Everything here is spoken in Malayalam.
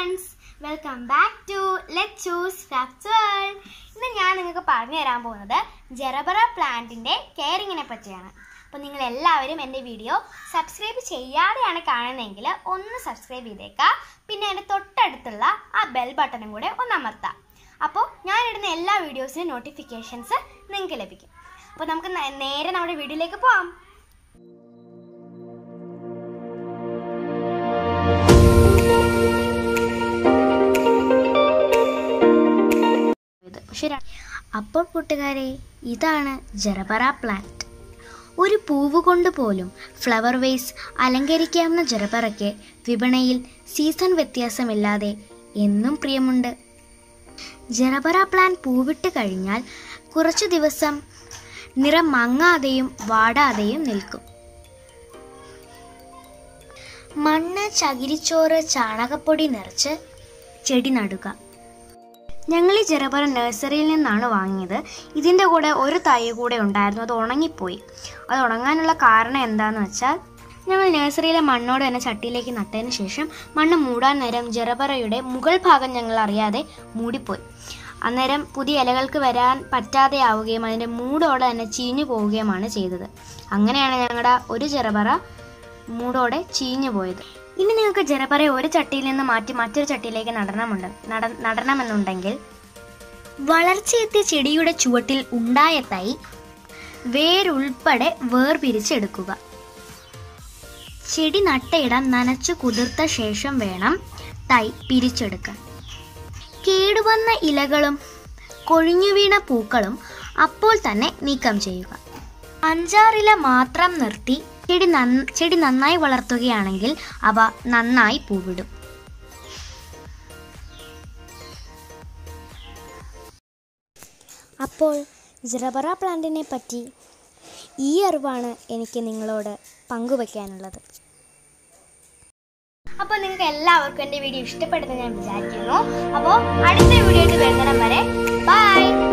friends welcome back to let choose facts world ഇന്ന് ഞാൻ നിങ്ങൾക്ക് പറഞ്ഞു തരാൻ പോകുന്നത് ജെറബറ പ്ലാന്റിൻ്റെ കെയറിങ്ങിനെ പറ്റിയാണ് അപ്പോൾ നിങ്ങൾ എല്ലാവരും എൻ്റെ വീഡിയോ സബ്സ്ക്രൈബ് ചെയ്യാതെയാണ് കാണുന്നതെങ്കിൽ ഒന്ന് സബ്സ്ക്രൈബ് ചെയ്തേക്കാം പിന്നെ അതിൻ്റെ തൊട്ടടുത്തുള്ള ആ ബെൽ ബട്ടണും കൂടെ ഒന്ന് അമർത്താം അപ്പോൾ ഞാനിടുന്ന എല്ലാ വീഡിയോസിനും നോട്ടിഫിക്കേഷൻസ് നിങ്ങൾക്ക് ലഭിക്കും അപ്പോൾ നമുക്ക് നേ- നേരെ നമ്മുടെ വീഡിയോയിലേക്ക് പോവാം ഇത് പക്ഷെ ര- അപ്പോൾ കൂട്ടുകാരെ ഇതാണ് ജെറബറ പ്ലാന്റ് ഒരു പൂവ് കൊണ്ട് പോലും ഫ്ലവർ വേസ് അലങ്കരിക്കാവുന്ന ജെറബറയ്ക്ക് വിപണിയിൽ സീസൺ വ്യത്യാസമില്ലാതെ എന്നും പ്രിയമുണ്ട് ജെറബറ പ്ലാന്റ് പൂവിട്ട് കഴിഞ്ഞാൽ കുറച്ചു ദിവസം നിറം മങ്ങാതെയും വാടാതെയും നിൽക്കും മണ്ണ് ചകിരിച്ചോറ് ചാണകപ്പൊടി നിറച്ച് ചെടി നടുക ഞങ്ങൾ ഈ ചെറുപറ നഴ്സറിയിൽ നിന്നാണ് വാങ്ങിയത് ഇതിൻ്റെ കൂടെ ഒരു തൈ കൂടെ ഉണ്ടായിരുന്നു അത് ഉണങ്ങിപ്പോയി അത് ഉണങ്ങാനുള്ള കാരണം എന്താണെന്ന് വെച്ചാൽ ഞങ്ങൾ നഴ്സറിയിലെ മണ്ണോട് തന്നെ ചട്ടിയിലേക്ക് നട്ടതിന് ശേഷം മണ്ണ് മൂടാൻ നേരം ജെറബറയുടെ മുകൾ ഭാഗം ഞങ്ങൾ അറിയാതെ മൂടിപ്പോയി അന്നേരം പുതിയ ഇലകൾക്ക് വരാൻ പറ്റാതെ ആവുകയും അതിൻ്റെ മൂടോടെ തന്നെ ചീഞ്ഞു പോവുകയുമാണ് ചെയ്തത് അങ്ങനെയാണ് ഞങ്ങളുടെ ഒരു ചെറുപറ മൂടോടെ ചീഞ്ഞു പോയത് ഇനി നിങ്ങൾക്ക് ജലപറ ഒരു ചട്ടിയിൽ നിന്ന് മാറ്റി മറ്റൊരു ചട്ടിയിലേക്ക് നടണമുണ്ട് നട നടണമെന്നുണ്ടെങ്കിൽ വളർച്ചയെത്തിയ ചെടിയുടെ ചുവട്ടിൽ ഉണ്ടായ തൈ വേരുൾപ്പെടെ വേർപിരിച്ചെടുക്കുക ചെടി നട്ടയിടം നനച്ചു കുതിർത്ത ശേഷം വേണം തൈ പിരിച്ചെടുക്കാൻ കേടുവന്ന ഇലകളും കൊഴിഞ്ഞു വീണ പൂക്കളും അപ്പോൾ തന്നെ നീക്കം ചെയ്യുക അഞ്ചാറില മാത്രം നിർത്തി ചെടി നന്ന ചെടി നന്നായി വളർത്തുകയാണെങ്കിൽ അവ നന്നായി പൂവിടും അപ്പോൾ ജറബറ പ്ലാന്റിനെ പറ്റി ഈ അറിവാണ് എനിക്ക് നിങ്ങളോട് പങ്കുവയ്ക്കാനുള്ളത് അപ്പോൾ നിങ്ങൾക്ക് എല്ലാവർക്കും എൻ്റെ വീഡിയോ ഇഷ്ടപ്പെടുന്നത് ഞാൻ വിചാരിക്കുന്നു അപ്പോൾ അടുത്ത വീഡിയോയിൽ വരുന്നിടം വരെ ബൈ